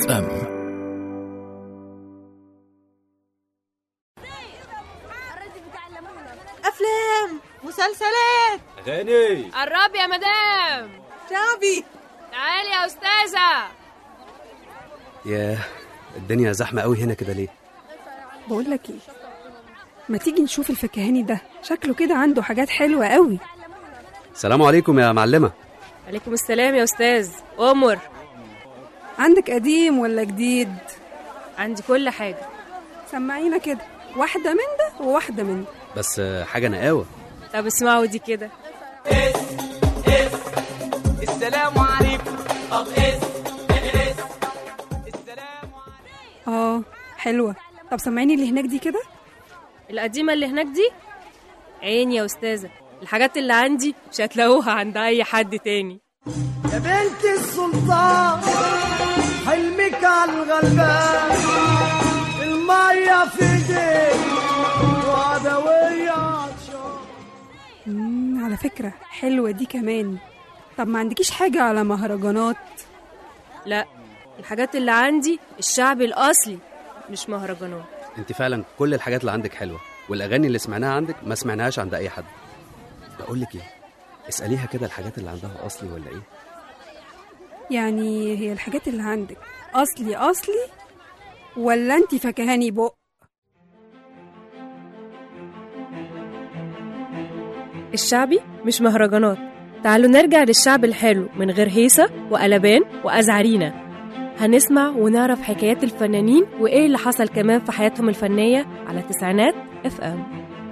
اف ام افلام مسلسلات اغاني قربي يا مدام شعبي تعالي يا استاذه ياه الدنيا زحمة قوي هنا كده ليه؟ بقول لك ايه ما تيجي نشوف الفكهاني ده شكله كده عنده حاجات حلوة قوي السلام عليكم يا معلمة عليكم السلام يا استاذ امر عندك قديم ولا جديد عندي كل حاجه سمعينا كده واحدة من ده وواحدة من ده بس آه، حاجة نقاوة طب اسمعوا دي كده السلام عليكم طب اس اس السلام اه حلوة طب سمعيني اللي هناك دي كده القديمه اللي هناك دي عيني يا استاذه الحاجات اللي عندي مش هتلاقوها عند اي حد تاني يا بنت السلطان حلمك على الغلبان المية في ايديك وعدوية عطشان مم على فكرة حلوة دي كمان طب ما عندكيش حاجة على مهرجانات لا الحاجات اللي عندي الشعبي الاصلي مش مهرجانات انت فعلا كل الحاجات اللي عندك حلوة والأغاني اللي سمعناها عندك ما سمعناهاش عند أي حد بقول لك ايه اسأليها كده الحاجات اللي عندها أصلي ولا ايه؟ يعني هي الحاجات اللي عندك أصلي أصلي ولا انت فكهاني بق الشعبي مش مهرجانات تعالوا نرجع للشعب الحلو من غير هيصة وقلبان وأزعرينا هنسمع ونعرف حكايات الفنانين وإيه اللي حصل كمان في حياتهم الفنية على تسعينات اف ام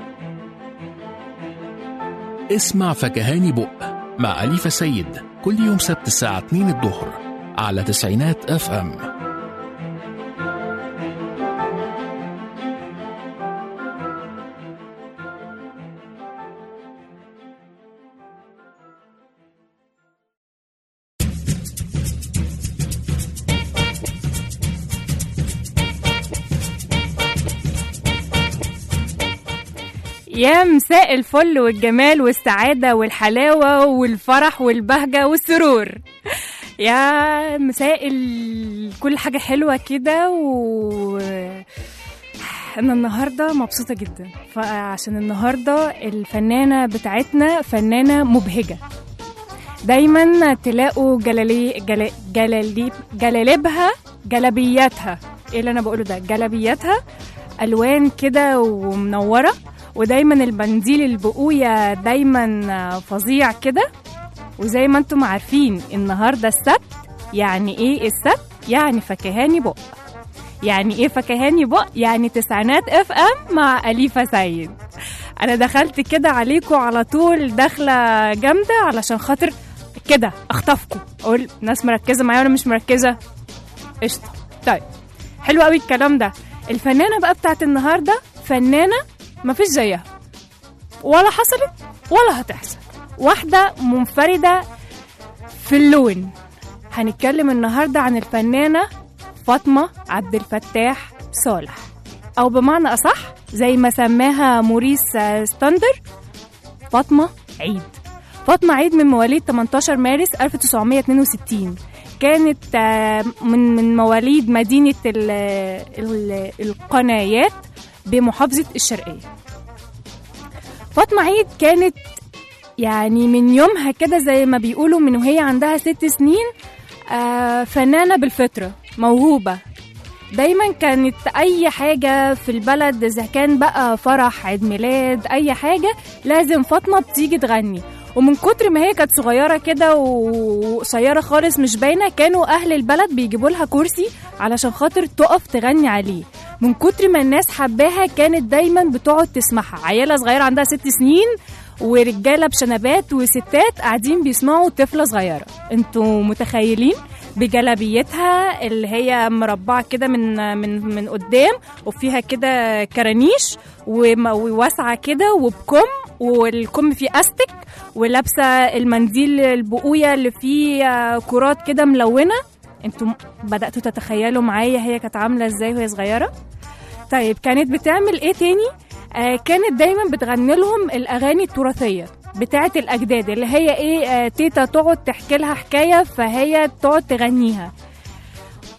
اسمع فكهاني بق مع أليفة سيد كل يوم سبت الساعة 2 الظهر على تسعينات اف ام يا مساء الفل والجمال والسعادة والحلاوة والفرح والبهجة والسرور يا مساء ال... كل حاجة حلوة كده و أنا النهاردة مبسوطة جدا فعشان النهاردة الفنانة بتاعتنا فنانة مبهجة دايما تلاقوا جلالي جل... جلاليب جلاليبها جلبياتها ايه اللي انا بقوله ده جلبياتها الوان كده ومنوره ودايما البنديل البقوية دايما فظيع كده وزي ما انتم عارفين النهاردة السبت يعني ايه السبت يعني فكهاني بق يعني ايه فكهاني بق يعني تسعينات اف ام مع أليفة سيد انا دخلت كده عليكم على طول داخلة جامدة علشان خاطر كده اخطفكم اقول ناس مركزة معايا ولا مش مركزة قشطة طيب حلو قوي الكلام ده الفنانة بقى بتاعت النهاردة فنانة مفيش زيها ولا حصلت ولا هتحصل واحدة منفردة في اللون هنتكلم النهاردة عن الفنانة فاطمة عبد الفتاح صالح أو بمعنى أصح زي ما سماها موريس آه، ستاندر فاطمة عيد فاطمة عيد من مواليد 18 مارس 1962 كانت آه، من من مواليد مدينة ال ال القنايات بمحافظة الشرقية فاطمة عيد كانت يعني من يومها كده زي ما بيقولوا من وهي عندها ست سنين آه فنانة بالفطرة موهوبة دايما كانت اي حاجة في البلد اذا كان بقى فرح عيد ميلاد اي حاجة لازم فاطمة بتيجي تغني ومن كتر ما هي كانت صغيرة كده وقصيرة خالص مش باينة كانوا أهل البلد بيجيبوا لها كرسي علشان خاطر تقف تغني عليه من كتر ما الناس حباها كانت دايما بتقعد تسمعها عيالة صغيرة عندها ست سنين ورجالة بشنبات وستات قاعدين بيسمعوا طفلة صغيرة انتوا متخيلين بجلابيتها اللي هي مربعة كده من من من قدام وفيها كده كرانيش وم- وواسعة كده وبكم والكم فيه أستك ولابسة المنديل البقوية اللي فيه آه، كرات كده ملونة انتوا بدأتوا تتخيلوا معايا هي كانت عاملة ازاي وهي صغيرة طيب كانت بتعمل ايه تاني آه كانت دايما بتغني لهم الاغاني التراثيه بتاعه الاجداد اللي هي ايه آه تيتا تقعد تحكي لها حكايه فهي تقعد تغنيها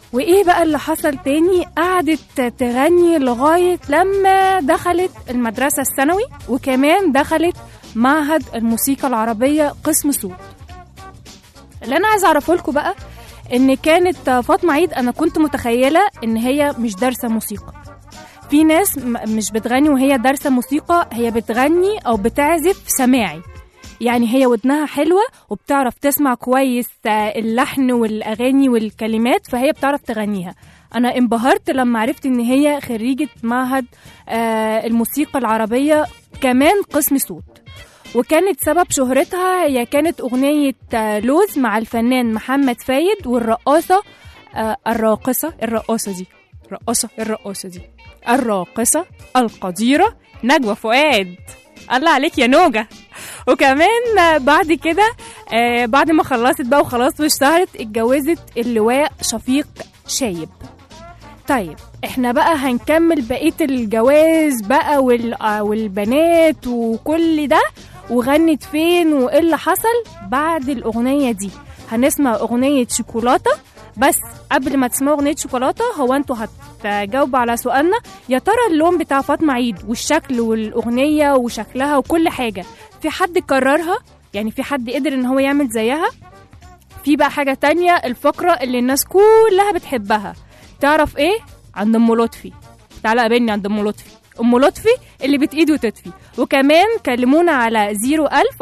وايه بقى اللي حصل تاني قعدت تغني لغايه لما دخلت المدرسه الثانوي وكمان دخلت معهد الموسيقى العربيه قسم صوت اللي انا عايزه اعرفه لكم بقى ان كانت فاطمه عيد انا كنت متخيله ان هي مش دارسه موسيقى في ناس م- مش بتغني وهي دارسه موسيقى هي بتغني او بتعزف سماعي يعني هي ودنها حلوه وبتعرف تسمع كويس آه، اللحن والاغاني والكلمات فهي بتعرف تغنيها انا انبهرت لما عرفت ان هي خريجه معهد آه، الموسيقى العربيه كمان قسم صوت وكانت سبب شهرتها هي كانت أغنية آه، لوز مع الفنان محمد فايد والرقاصة آه، الراقصة الرقاصة دي رقاصة الرقاصة دي الراقصة القديرة نجوى فؤاد الله عليك يا نوجة وكمان آه، بعد كده آه، بعد ما خلصت بقى وخلاص واشتهرت اتجوزت اللواء شفيق شايب طيب احنا بقى هنكمل بقية الجواز بقى وال... آه، والبنات وكل ده وغنت فين وايه اللي حصل بعد الأغنية دي هنسمع أغنية شوكولاتة بس قبل ما تسمعوا أغنية شوكولاتة هو انتوا هتجاوبوا على سؤالنا يا ترى اللون بتاع فاطمة عيد والشكل والأغنية وشكلها وكل حاجة في حد كررها يعني في حد قدر ان هو يعمل زيها في بقى حاجة تانية الفقرة اللي الناس كلها بتحبها تعرف ايه عند ام لطفي تعالى قابلني عند ام لطفي ام لطفي اللي بتقيد وتطفي وكمان كلمونا على 01000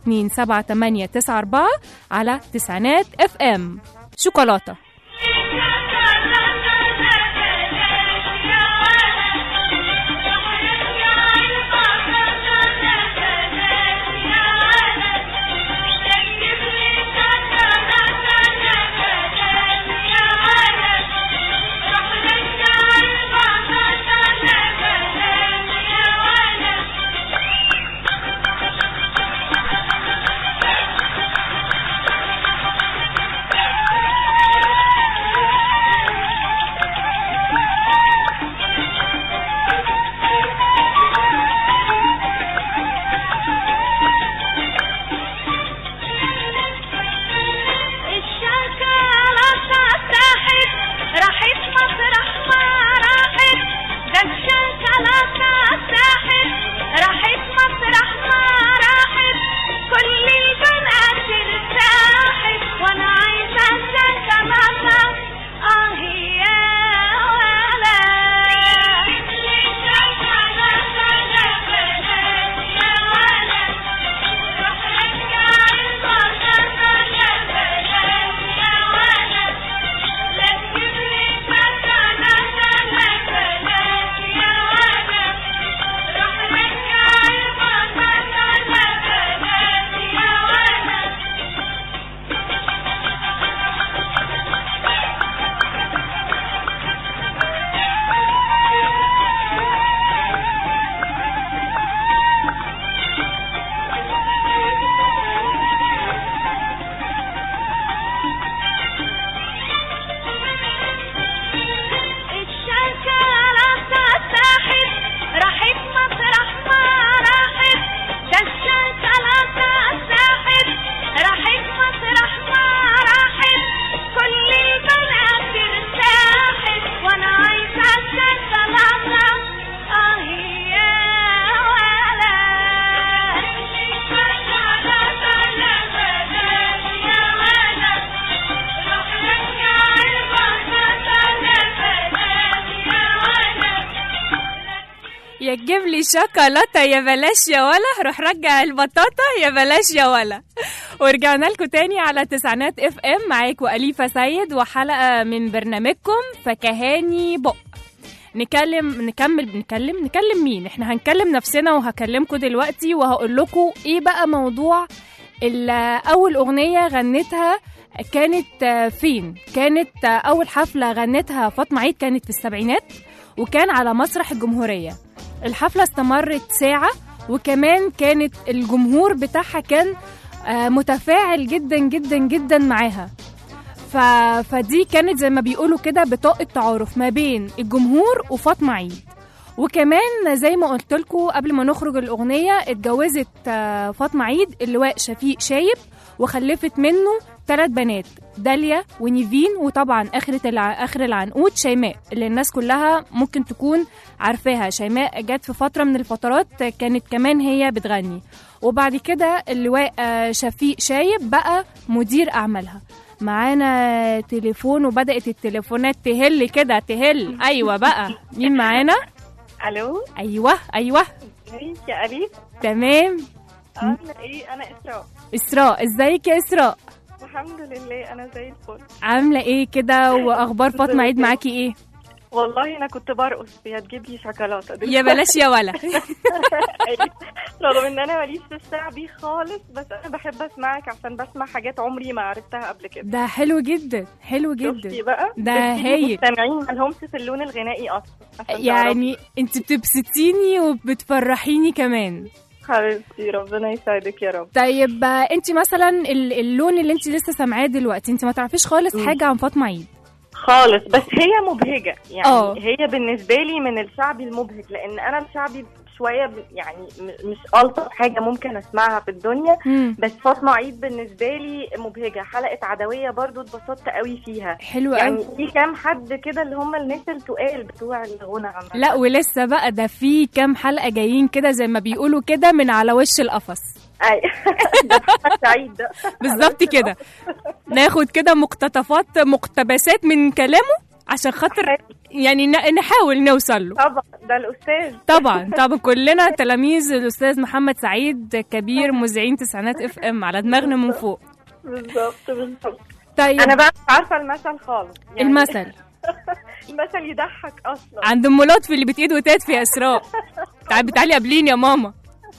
427 على تسعينات اف ام شوكولاته الشوكولاتة ساحت راحت مسرح ما راحت ده الشوكولاتة ساحت راحت مسرح ما راحت كل البنات ارتاحت وانا عايزة الشوكولاتة اه يا ولا الشوكولاتة ساحت راحت مسرح ما راحت ده الشوكولاتة ساحت راحت مسرح ما راحت كل البنات ارتاحت وانا عايزة الشوكولاتة اه يا ولا الشوكولاتة يا بنات يا ولد روح رجع البطاطا يا بنات يا ولد يا تجيب لي شوكولاته يا بلاش يا ولا روح رجع البطاطا يا بلاش يا ولا ورجعنا لكم تاني على تسعينات اف ام معاكم اليفا سيد وحلقه من برنامجكم فكهاني بق نكلم نكمل نكلم نكلم مين احنا هنكلم نفسنا وهكلمكم دلوقتي وهقول لكم ايه بقى موضوع ال- اول اغنيه غنتها كانت آه، فين كانت آه، اول حفله غنتها فاطمه عيد كانت في السبعينات وكان على مسرح الجمهوريه الحفله استمرت ساعه وكمان كانت الجمهور بتاعها كان آه، متفاعل جدا جدا جدا معاها ف... فدي كانت زي ما بيقولوا كده بطاقة تعارف ما بين الجمهور وفاطمة عيد وكمان زي ما قلت لكم قبل ما نخرج الأغنية اتجوزت آه، فاطمة عيد اللواء شفيق شايب وخلفت منه ثلاث بنات داليا ونيفين وطبعا اخرة الع... اخر العنقود شيماء اللي الناس كلها ممكن تكون عارفاها شيماء جت في فتره من الفترات كانت كمان هي بتغني وبعد كده اللواء آه، شفيق شايب بقى مدير اعمالها معانا تليفون وبدات التليفونات تهل كده تهل ايوه بقى مين معانا الو ايوه ايوه ازيك يا اليف تمام عامله ايه انا اسراء اسراء ازيك يا اسراء الحمد لله انا زي الفل عامله ايه كده واخبار فاطمه عيد معاكي ايه والله انا كنت برقص يا تجيب لي شوكولاته يا بلاش يا ولا رغم ان انا ماليش في الشعبي خالص بس انا بحب اسمعك عشان بسمع حاجات عمري ما عرفتها قبل كده ده حلو جدا حلو شفتي جدا بقى ده بتجيبي هايل. مستمعين مالهمش في اللون الغنائي اصلا عشان يعني انت بتبسطيني وبتفرحيني كمان تعرفي. حبيبتي ربنا يسعدك يا رب طيب انت مثلا ال- اللون اللي انت لسه سامعاه دلوقتي انت ما تعرفيش خالص مم. حاجه عن فاطمه عيد خالص بس هي مبهجة يعني آه. أوه. هي بالنسبة لي من الشعبي المبهج لأن أنا الشعبي شوية ب- يعني م- مش ألطف حاجة ممكن أسمعها في الدنيا مم. بس فاطمة عيد بالنسبة لي مبهجة حلقة عدوية برضو اتبسطت قوي فيها حلو يعني قوي في كام حد كده اللي هم الناس التقال بتوع الغنى عامة لا ولسه بقى ده في كام حلقه جايين كده زي ما بيقولوا كده من على وش القفص أي ده محمد سعيد ده بالظبط كده ناخد كده مقتطفات مقتبسات من كلامه عشان خاطر يعني ن- نحاول نوصل له طبعا ده الأستاذ طبعا طبعا كلنا تلاميذ الاستاذ محمد سعيد كبير مذيعين تسعينات اف ام على دماغنا من فوق بالظبط بالظبط طيب أنا بقى مش عارفة المثل خالص يعني المثل المثل يضحك أصلا عند ام لطفي اللي بتقيد وتدفي يا اسراء تعالي تعالي قابليني يا ماما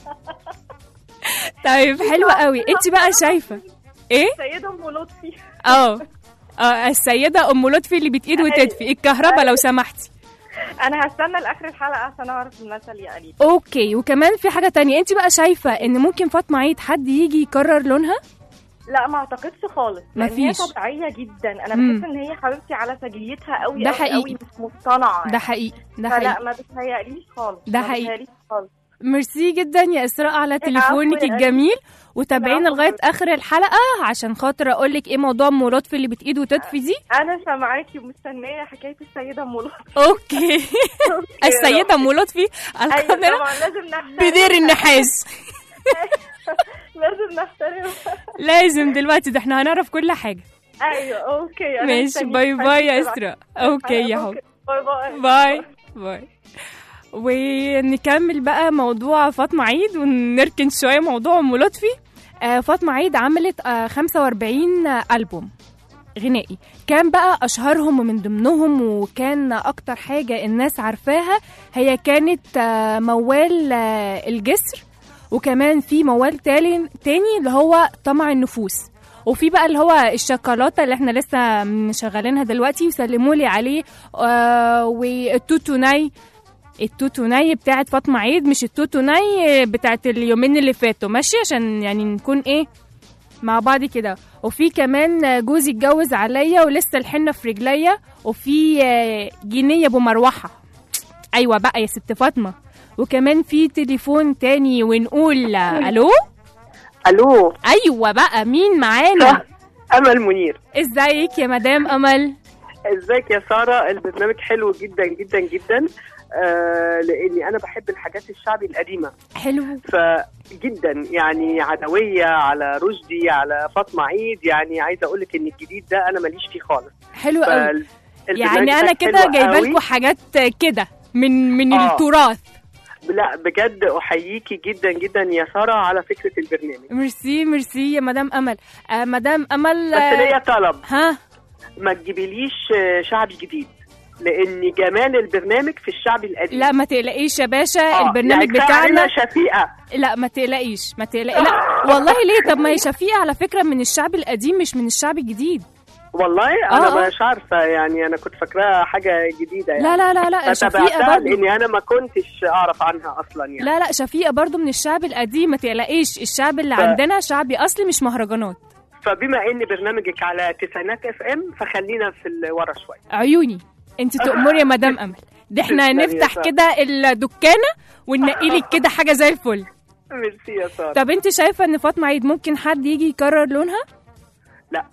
طيب حلوة قوي انت بقى شايفة ايه سيدة أم لطفي اه اه السيدة ام لطفي اللي بتقيد وتدفي الكهرباء لو سمحتي انا هستنى لاخر الحلقه عشان اعرف المثل يا قليل اوكي وكمان في حاجة تانية انت بقى شايفة ان ممكن فاطمة عيد حد يجي يكرر لونها لا ما اعتقدش خالص لان هي مفيش. طبيعيه جدا انا مم. بحس ان هي حبيبتي على سجيتها قوي ده قوي حقيقي. قوي مش مصطنعه ده حقيقي ده فلا حقيقي ما بتهيأليش خالص ده ما حقيقي. بتهيأليش خالص ميرسي جدا يا اسراء على تليفونك يا قلبي. الجميل وتابعينا العفو. لغايه اخر الحلقه عشان خاطر اقول لك ايه موضوع ام لطفي اللي بتقيد وتدفي دي انا سامعاكي ومستنيه حكايه السيده ام لطفي اوكي السيده ام لطفي ايوه القادره طبعا لازم نحترم بدير النحاس لازم نحترم لازم دلوقتي ده احنا هنعرف كل حاجه ايوه اوكي أنا ماشي مستنيك باي باي يا تبعتي. اسراء اوكي يا أوكي. حب باي باي باي باي ونكمل بقى موضوع فاطمة عيد ونركن شوية موضوع أم لطفي آه، فاطمة عيد عملت آه، 45 ألبوم غنائي كان بقى أشهرهم ومن ضمنهم وكان أكتر حاجة الناس عارفاها هي كانت آه، موال آه، الجسر وكمان في موال تاني تاني اللي هو طمع النفوس وفي بقى اللي هو الشوكولاته اللي احنا لسه مشغلينها دلوقتي وسلموا لي عليه آه والتوتو ناي التوتو ناي بتاعت فاطمه عيد مش التوتو ناي بتاعت اليومين اللي فاتوا ماشي عشان يعني نكون ايه مع بعض كده وفي كمان جوزي اتجوز عليا ولسه الحنه في رجليا وفي آه، جنيه ابو مروحه ايوه بقى يا ست فاطمه وكمان في تليفون تاني ونقول آه، الو الو ايوه بقى مين معانا امل منير ازيك يا مدام امل ازيك يا ساره البرنامج حلو جدا جدا جدا آه لاني انا بحب الحاجات الشعبي القديمه حلو فجدا يعني عدويه على رشدي على فاطمه عيد يعني عايزه اقول لك ان الجديد ده انا ماليش فيه خالص حلو قوي فالبرنامج يعني ده انا كده حلو جايبه قوي. لكم حاجات كده من من آه. التراث لا بجد احييكي جدا جدا يا ساره على فكره البرنامج ميرسي ميرسي يا مدام امل آه مدام امل بس آه، ليا طلب ها ما تجيبيليش آه، شعبي جديد لان جمال البرنامج في الشعبي القديم لا ما تقلقيش يا باشا آه، البرنامج يعني كفاية علينا بتاعنا شفيقه لا ما تقلقيش ما تقلقي لا والله ليه طب ما هي شفيقة على فكرة من الشعب القديم مش من الشعب الجديد والله انا آه، آه. مش عارفه يعني انا كنت فاكراها حاجه جديده يعني لا لا لا لا شفيقة فتابعتها برضو لاني انا ما كنتش اعرف عنها اصلا يعني لا لا شفيقة برضو من الشعب القديم ما تقلقيش الشعب اللي ف- عندنا شعبي اصلي مش مهرجانات فبما ان برنامجك على تسعينات اف ام فخلينا في ال- ورا شويه عيوني انت تأمري يا مدام امل ده احنا تسلمي يا نفتح سارة. كده الدكانة وننقي لك كده حاجة زي الفل ميرسي يا ساره طب انت شايفة ان فاطمة عيد ممكن حد يجي يكرر لونها لا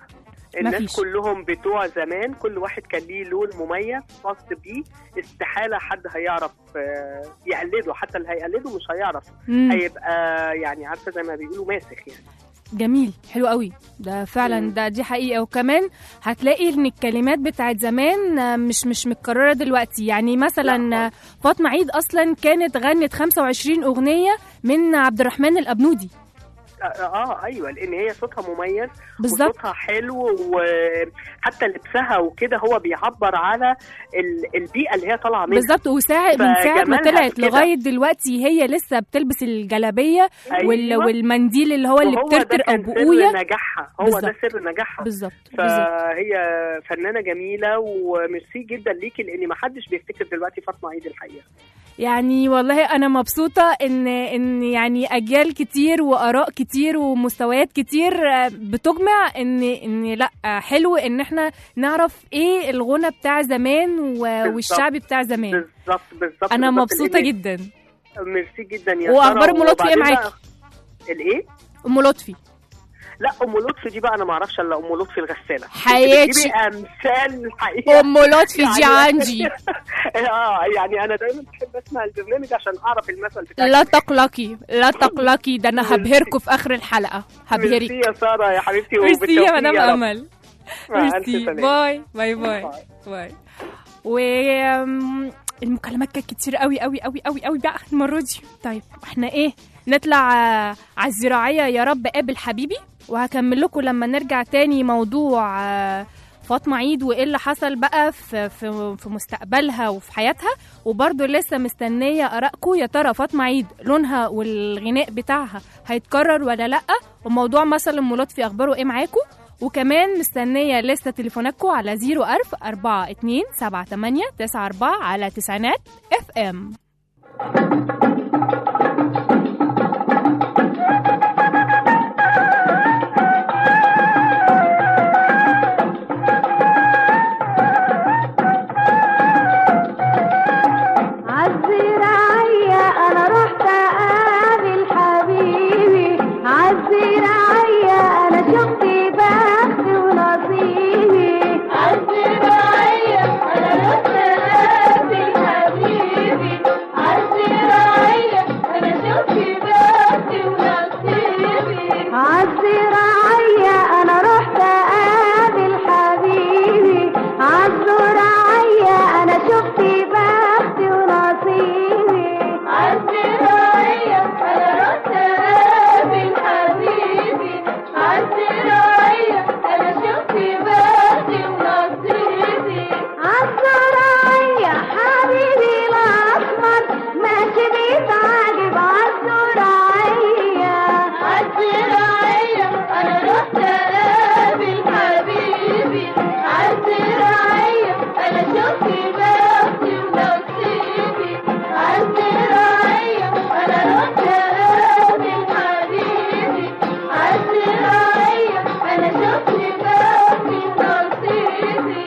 الناس مفيش. كلهم بتوع زمان كل واحد كان ليه لون مميز خاص بيه استحاله حد هيعرف آه، يقلده حتى اللي هيقلده مش هيعرف مم. هيبقى يعني عارفه زي ما بيقولوا ماسخ يعني جميل حلو قوي ده فعلا ده دي حقيقه وكمان هتلاقي ان الكلمات بتاعت زمان آه، مش مش متكرره دلوقتي يعني مثلا آه، فاطمه عيد اصلا كانت غنت 25 اغنيه من عبد الرحمن الابنودي اه, آه ايوه لان هي صوتها مميز بالظبط. وصوتها حلو وحتى لبسها وكده هو بيعبر على ال- البيئه اللي هي طالعه منها بالظبط وساعة من ساعة ما فجمالها طلعت كده. لغاية دلوقتي هي لسه بتلبس الجلابية وال... أيوة. والمنديل اللي هو اللي وهو ده بترتر أو كان سر بقوية نجاحها هو ده بالظبط. سر نجاحها بالظبط بالظبط فهي فنانه جميله وميرسي جدا ليكي لان ما حدش بيفتكر دلوقتي فاطمه عيد الحقيقه يعني والله انا مبسوطه ان ان يعني اجيال كتير واراء كتير ومستويات كتير آه، بتجمع ان ان لا آه، حلو ان احنا نعرف ايه الغنى بتاع زمان و- والشعبي بتاع زمان بالظبط بالظبط انا بالظبط، مبسوطه لأن- جدا ميرسي جدا يا وأخبار سارة. أم لطفي إيه وبعدين معاكي؟ بقى- الايه؟ ام لطفي لا ام لطفي دي بقى انا ما اعرفش الا ام لطفي الغساله حياتي. أنت بتجيبي امثال الحقيقه ام لطفي دي عندي اه يعني انا دايما بحب اسمع البرنامج عشان اعرف المثل بتاعك لا تقلقي لا تقلقي ده انا هبهركم في اخر الحلقه ميرسي هبهرك يا ساره يا حبيبتي ميرسي وبالتوفيق يا مدام يا رب. امل مع ألف ميرسي سلامة. باي باي باي باي و أم، المكالمات كانت كتير قوي قوي قوي قوي قوي بقى المره دي طيب احنا ايه نطلع آه، على الزراعيه يا رب قابل حبيبي وهكمل لكم لما نرجع تاني موضوع آه، فاطمه عيد وايه اللي حصل بقى في في في مستقبلها وفي حياتها وبرضه لسه مستنيه ارائكم يا ترى فاطمه عيد لونها والغناء بتاعها هيتكرر ولا لا وموضوع مثلا ام لطفي اخباره ايه معاكم وكمان مستنية لسه تليفوناتكم على 01000 42 78 94 على تسعينات اف ام عالزراعية أنا رحت أقابل حبيبي عالزراعية أنا شفت بختي ونصيبي عالزراعية أنا رحت أقابل حبيبي عالزراعية أنا شفت بختي ونصيبي عالزراعية أنا رحت أقابل حبيبي عالزراعية أنا شفت بختي ونصيبي عالزراعية أنا رحت أقابل حبيبي عالزراعية أنا شفت بختي ونصيبي عالزراعية حبيبي الأسمر ماشي بيتعاجب عالزراعية عالزراعية أنا رحت أقابل حبيبي عالزراعية أنا شفت بختي ونصيبي عالزراعية أنا رحت أقابل حبيبي عالزراعية أنا شفت بختي ونصيبي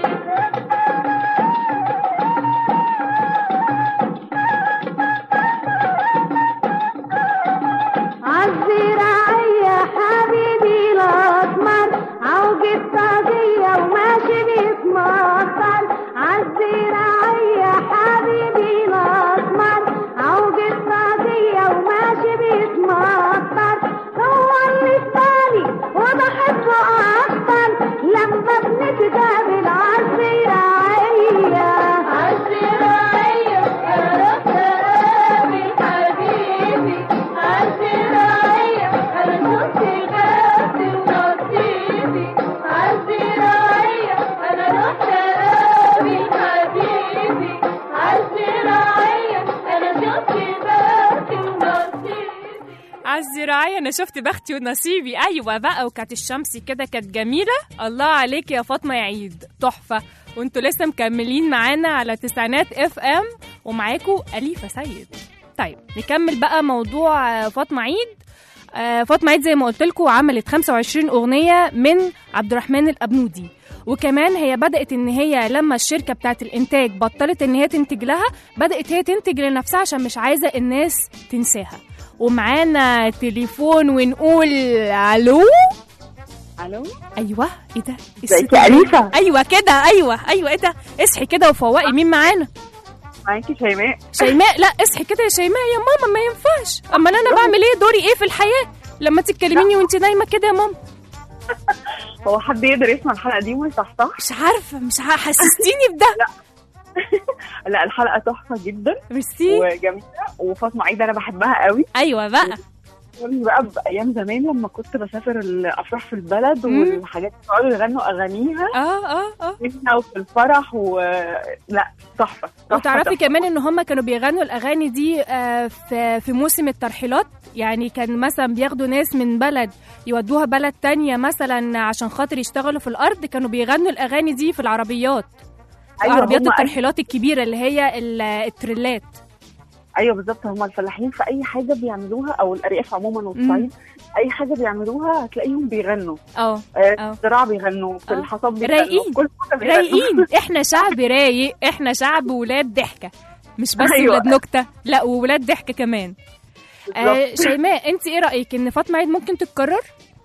عالزراعية حبيبي الأسمر عوجة طاقية وماشي بيتمطر عالزراعية حبيبي الأسمر عوجة طاقية وماشي بيتمطر هو اللي في بالي وبحبه أكتر لما بنتقابل عالزراعية عالزراعية أنا رحت أقابل حبيبي عالزراعية أنا شفت بختي ونصيبي عالزراعية أنا رحت أقابل حبيبي عالزراعية أنا شفت بختي ونصيبي عالزراعية أنا شفت بختي ونصيبي أيوة بقى وكانت الشمس كده كانت جميلة الله عليك يا فاطمة يا عيد تحفة وانتوا لسه مكملين معانا على تسعينات اف ام ومعاكم أليفة سيد طيب نكمل بقى موضوع آه، فاطمة عيد آه، فاطمة عيد زي ما قلت لكم عملت 25 أغنية من عبد الرحمن الأبنودي وكمان هي بدأت إن هي لما الشركة بتاعت الإنتاج بطلت إن هي تنتج لها بدأت هي تنتج لنفسها عشان مش عايزة الناس تنساها ومعانا تليفون ونقول ألو الو ايوه ايه ده ازيك يا أليفة؟ ايوه كده ايوه ايوه ايه ده اصحي كده وفوقي مين معانا معاكي شيماء شيماء لا اصحي كده يا شيماء يا ماما ما ينفعش اما انا بعمل ايه دوري ايه في الحياه لما تتكلميني وانت نايمه كده يا ماما هو حد يقدر يسمع الحلقه دي وما يصحصحش مش عارفه مش عارفه حسستيني بده لا لا الحلقه تحفه جدا ميرسي وجميله وفاطمه عيد انا بحبها قوي ايوه بقى فكرني بقى بايام زمان لما كنت بسافر الافراح في البلد مم. والحاجات دي يقعدوا يغنوا اغانيها اه اه اه هنا وفي الفرح و لا تحفه تحفة، وتعرفي تحفة. كمان ان هم كانوا بيغنوا الاغاني دي آه، في في موسم الترحيلات يعني كان مثلا بياخدوا ناس من بلد يودوها بلد تانية مثلا عشان خاطر يشتغلوا في الارض كانوا بيغنوا الاغاني دي في العربيات في أيوة، عربيات هم- الترحيلات الكبيره اللي هي ال- التريلات ايوه بالظبط هم الفلاحين في اي حاجه بيعملوها او الارياف عموما والصعيد اي حاجه بيعملوها هتلاقيهم بيغنوا اه آه، اه الزراعه بيغنوا في الحصاد بيغنوا رايقين كل حاجه بيغنوا. رايقين احنا شعب رايق احنا شعب ولاد ضحكه مش بس أيوة. ولاد نكته لا وولاد ضحكه كمان آه بالظبط. شيماء انت ايه رايك ان فاطمه عيد ممكن تتكرر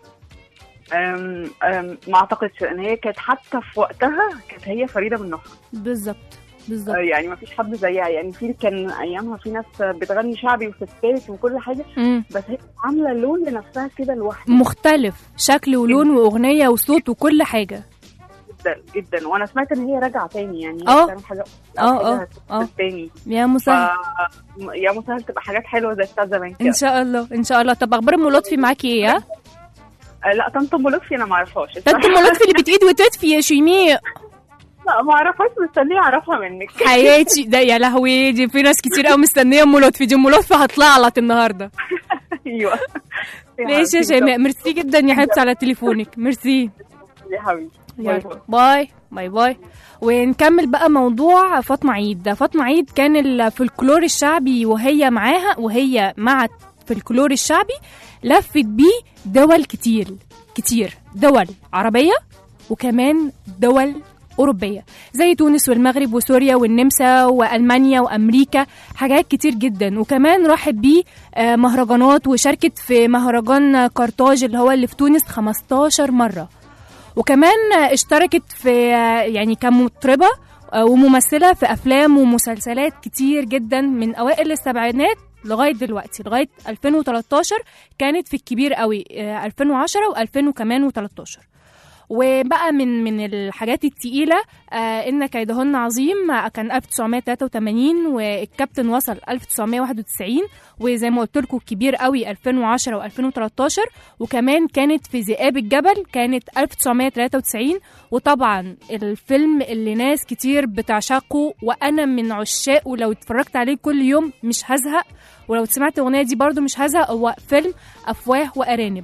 أم أم ما اعتقدش ان هي كانت حتى في وقتها كانت هي فريده من نوعها بالظبط بالظبط آه، يعني ما فيش حد زيها يعني في كان ايامها في ناس بتغني شعبي وستات وكل حاجه مم. بس هي عامله لون لنفسها كده لوحدها مختلف شكل ولون واغنيه وصوت وكل حاجه جدا جدا وانا سمعت ان هي راجعه تاني يعني هي آه. بتعمل حاجه اه حاجة اه هتثبت اه تاني يا ف... مسهل يا مسهل تبقى حاجات حلوه زي بتاع زمان كده ان شاء الله ان شاء الله طب اخبار ام لطفي معاكي ايه ها آه، لا طنط ام لطفي انا ما اعرفهاش طنط ام لطفي اللي بتقيد وتدفي يا شيماء لا ما اعرفهاش مستنيه اعرفها منك حياتي ده يا لهوي دي في ناس كتير قوي مستنيه ام لطفي دي ام لطفي هتلعلط النهارده ايوه ماشي يا شيماء ميرسي جدا يا حبيبتي على تليفونك ميرسي يا حبيبي يلا، باي باي باي ونكمل بقى موضوع فاطمه عيد ده فاطمه عيد كان الفولكلور الشعبي وهي معاها وهي مع الفولكلور الشعبي لفت بيه دول كتير كتير دول عربيه وكمان دول أوروبية زي تونس والمغرب وسوريا والنمسا وألمانيا وأمريكا حاجات كتير جدا وكمان راحت بيه آه، مهرجانات وشاركت في مهرجان قرطاج اللي هو اللي في تونس 15 مرة وكمان اشتركت في يعني كمطربة وممثلة في أفلام ومسلسلات كتير جدا من أوائل السبعينات لغاية دلوقتي لغاية 2013 كانت في الكبير قوي اه، 2010 و2000 كمان و13 وبقى من من الحاجات التقيلة آه إن كيدهن عظيم آه، كان 1983 والكابتن وصل 1991 وزي ما قلت لكم الكبير قوي 2010 و2013 وكمان كانت في ذئاب الجبل كانت 1993 وطبعا الفيلم اللي ناس كتير بتعشقه وانا من عشاقه لو اتفرجت عليه كل يوم مش هزهق ولو سمعت الاغنيه دي برضو مش هزهق هو فيلم افواه وارانب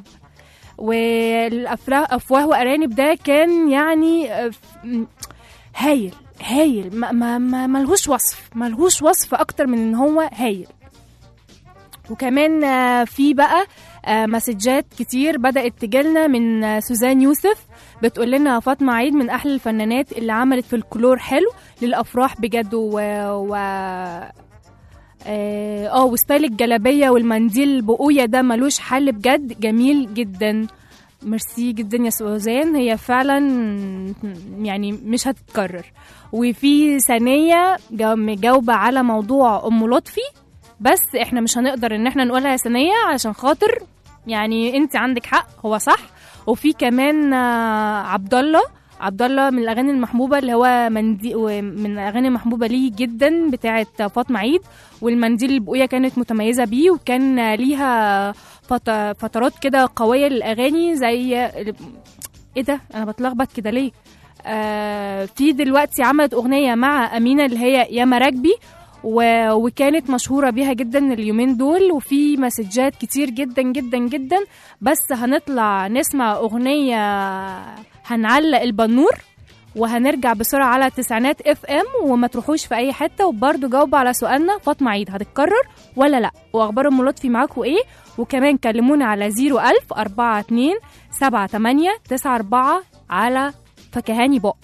والافواه افواه وارانب ده كان يعني آه، ف- م- هايل هايل ما ما ما ملهوش وصف ملهوش وصف اكتر من ان هو هايل وكمان آه، في بقى آه، مسجات كتير بدأت تجيلنا من آه، سوزان يوسف بتقول لنا فاطمة عيد من أحلى الفنانات اللي عملت في الكلور حلو للأفراح بجد و, و... اه آه، وستايل الجلابية والمنديل البقوية ده ملوش حل بجد جميل جدا ميرسي جدا يا سوزان هي فعلا يعني مش هتتكرر وفي ثانية جا- مجاوبة على موضوع أم لطفي بس احنا مش هنقدر ان احنا نقولها يا ثانية عشان خاطر يعني انت عندك حق هو صح وفي كمان آه، عبد الله عبد الله من الاغاني المحبوبه اللي هو مندي من الاغاني المحبوبه ليه جدا بتاعه فاطمه عيد والمنديل البقيه كانت متميزه بيه وكان ليها فت- فترات كده قويه للاغاني زي ايه ده انا بتلخبط كده ليه آه في دلوقتي عملت اغنيه مع امينه اللي هي يا مراكبي و... وكانت مشهوره بيها جدا اليومين دول وفي مسجات كتير جدا جدا جدا بس هنطلع نسمع اغنيه هنعلق البنور وهنرجع بسرعه على تسعينات اف ام وما تروحوش في اي حته وبرده جاوبوا على سؤالنا فاطمه عيد هتتكرر ولا لا واخبار ام لطفي معاكم ايه وكمان كلمونا على 01000 42 78 94 على فكهاني بق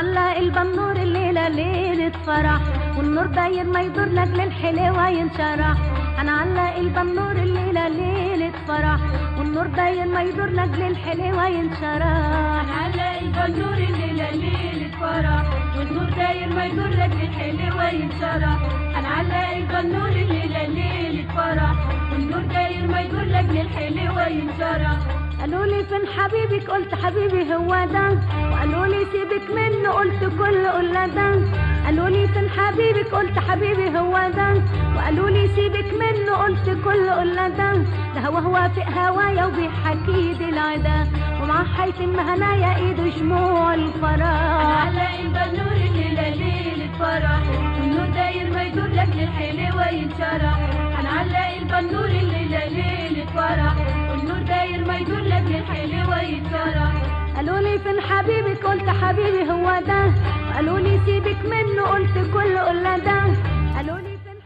هنعلق البنور الليلة ليلة فرح والنور داير ما يدور لاجل الحلوة ينشرح هنعلق البنور الليلة ليلة فرح والنور داير ما يدور لاجل الحلوة ينشرح هنعلق البنور الليلة ليلة فرح والنور داير ما يدور لاجل الحلوة ينشرح هنعلق البنور الليلة ليلة فرح والنور داير ما يدور لاجل الحلوة ينشرح قالوا لي فين حبيبك قلت حبيبي هو ده وقالوا لي سيبك منه قلت كل قول ده قالوا لي فين حبيبك قلت حبيبي هو ده وقالوا لي سيبك منه قلت كل قول ده ده هو هو في هوايا وبيحكي دي العدا ومع حيتم هنايا ايده شموع الفرح على البنور الليلة ليلة فرح والنور داير ما يدور لاجل الحلوة ينشرح هنعلق البنور الليلة ليلة فرح والنور داير ما يدور لاجل الحلوة ينشرح قالوا لي فين حبيبك قلت حبيبي هو ده وقالوا لي سيبك منه قلت كل قول ده قالوا لي فين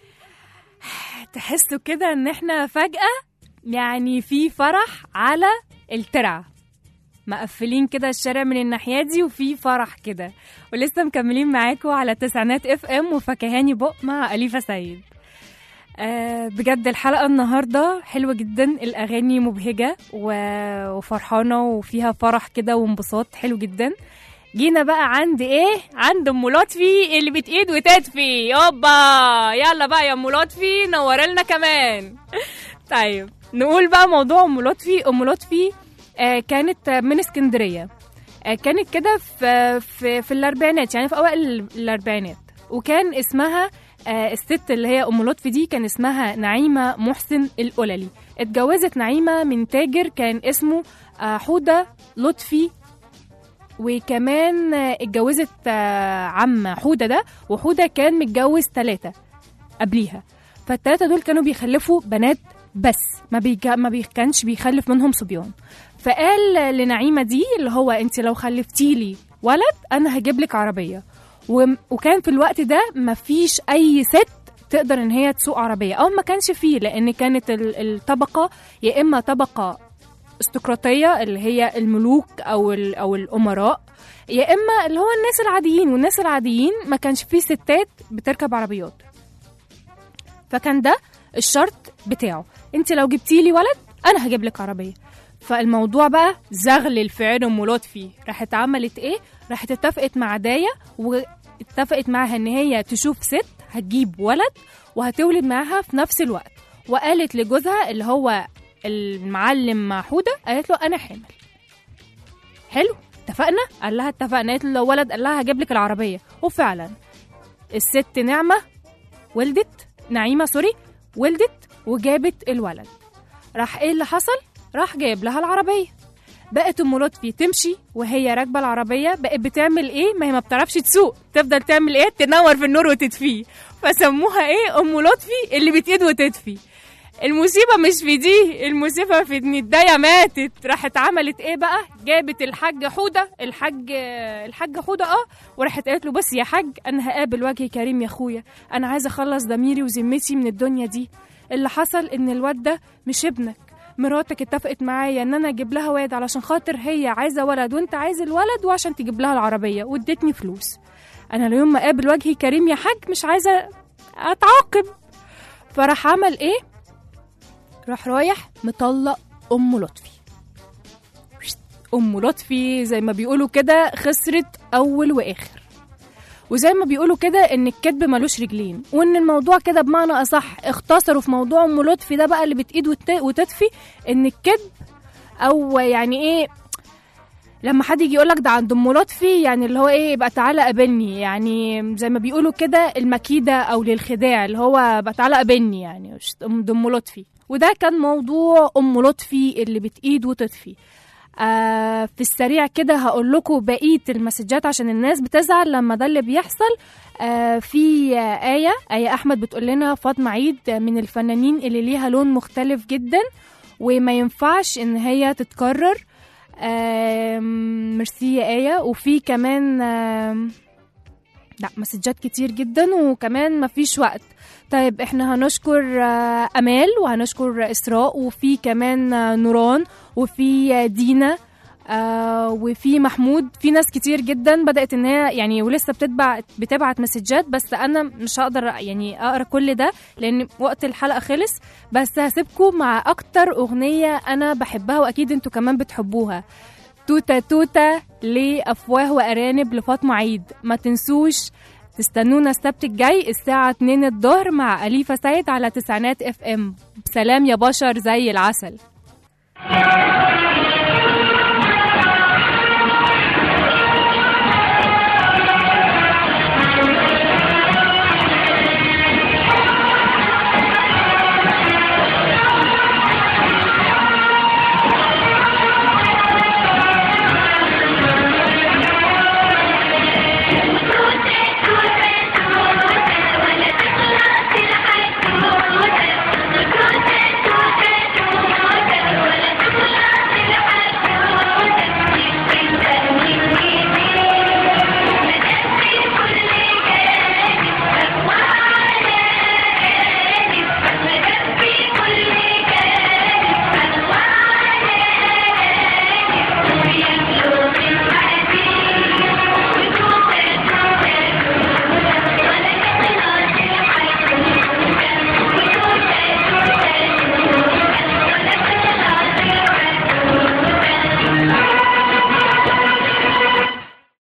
تحسوا كده ان احنا فجأة يعني في فرح على الترعة مقفلين كده الشارع من الناحية دي وفي فرح كده ولسه مكملين معاكم على تسعينات اف ام وفكهاني بق مع أليفة سيد آه بجد الحلقة النهاردة حلوة جدا الأغاني مبهجة و- وفرحانة وفيها فرح كده وانبساط حلو جدا جينا بقى عند ايه عند ام لطفي اللي بتقيد وتدفي يابا يلا بقى يا ام لطفي نور لنا كمان طيب نقول بقى موضوع ام لطفي ام لطفي آه كانت من اسكندريه آه كانت كده في في في الاربعينات يعني في اوائل الاربعينات وكان اسمها آه الست اللي هي ام لطفي دي كان اسمها نعيمه محسن القللي اتجوزت نعيمه من تاجر كان اسمه آه حوده لطفي وكمان آه، اتجوزت آه، عم حوده ده وحوده كان متجوز ثلاثه قبليها فالثلاثه دول كانوا بيخلفوا بنات بس ما بيجا ما بي كانش بيخلف منهم صبيان فقال لنعيمه دي اللي هو انت لو خلفتي لي ولد انا هجيب لك عربيه و- وكان في الوقت ده ما فيش اي ست تقدر ان هي تسوق عربيه او ما كانش فيه لان كانت ال- الطبقه يا اما طبقه استقراطيه اللي هي الملوك او ال- او الامراء يا اما اللي هو الناس العاديين والناس العاديين ما كانش فيه ستات بتركب عربيات فكان ده الشرط بتاعه انت لو جبتي لي ولد انا هجيب لك عربيه فالموضوع بقى زغلل في عين ام لطفي راحت عملت ايه راحت اتفقت مع دايا واتفقت معاها ان هي تشوف ست هتجيب ولد وهتولد معاها في نفس الوقت وقالت لجوزها اللي هو المعلم مع حوده قالت له انا حامل حلو اتفقنا قال لها اتفقنا قالت له لو ولد قال لها هجيب لك العربيه وفعلا الست نعمه ولدت نعيمه سوري ولدت وجابت الولد راح ايه اللي حصل راح جايب لها العربيه بقت ام لطفي تمشي وهي راكبه العربيه بقت بتعمل ايه ما هي ما بتعرفش تسوق تفضل تعمل ايه تنور في النور وتطفيه فسموها ايه ام لطفي اللي بتقيد وتطفي المصيبه مش في دي المصيبه في ان الدايه ماتت راحت عملت ايه بقى جابت الحاج حوده الحاج الحاج حوده اه وراحت قالت له بس يا حاج انا هقابل وجه كريم يا اخويا انا عايزه اخلص ضميري وذمتي من الدنيا دي اللي حصل ان الواد ده مش ابنك مراتك اتفقت معايا ان انا اجيب لها واد علشان خاطر هي عايزه ولد وانت عايز الولد وعشان تجيب لها العربيه وادتني فلوس انا اليوم ما اقابل وجهي كريم يا حاج مش عايزه اتعاقب فراح عمل ايه راح رايح مطلق ام لطفي ام لطفي زي ما بيقولوا كده خسرت اول واخر وزي ما بيقولوا كده ان الكذب ملوش رجلين وان الموضوع كده بمعنى اصح اختصروا في موضوع ام لطفي ده بقى اللي بتقيد وت- وتطفي ان الكذب او يعني ايه لما حد يجي يقولك ده عند ام لطفي يعني اللي هو ايه يبقى تعالى قابلني يعني زي ما بيقولوا كده المكيده او للخداع اللي هو بقى تعالى قابلني يعني مش ام ده ام لطفي وده كان موضوع ام لطفي اللي بتقيد وتطفي آه في السريع كده هقول لكم بقيه المسجات عشان الناس بتزعل لما ده اللي بيحصل آه في آه آية آية أحمد بتقول لنا فاطمة عيد من الفنانين اللي ليها لون مختلف جدا وما ينفعش إن هي تتكرر آم، ميرسي يا آية وفي كمان آم، لا مسجات كتير جدا وكمان مفيش وقت طيب احنا هنشكر آه، امال وهنشكر اسراء وفي كمان آه، نوران وفي آه، دينا آه وفي محمود في ناس كتير جدا بدات ان هي يعني ولسه بتتبع بتبعت مسجات بس انا مش هقدر يعني اقرا كل ده لان وقت الحلقه خلص بس هسيبكم مع اكتر اغنيه انا بحبها واكيد انتوا كمان بتحبوها توتا توتا لافواه وارانب لفاطمه عيد ما تنسوش تستنونا السبت الجاي الساعة 2 الظهر مع أليفة سيد على تسعينات اف ام سلام يا بشر زي العسل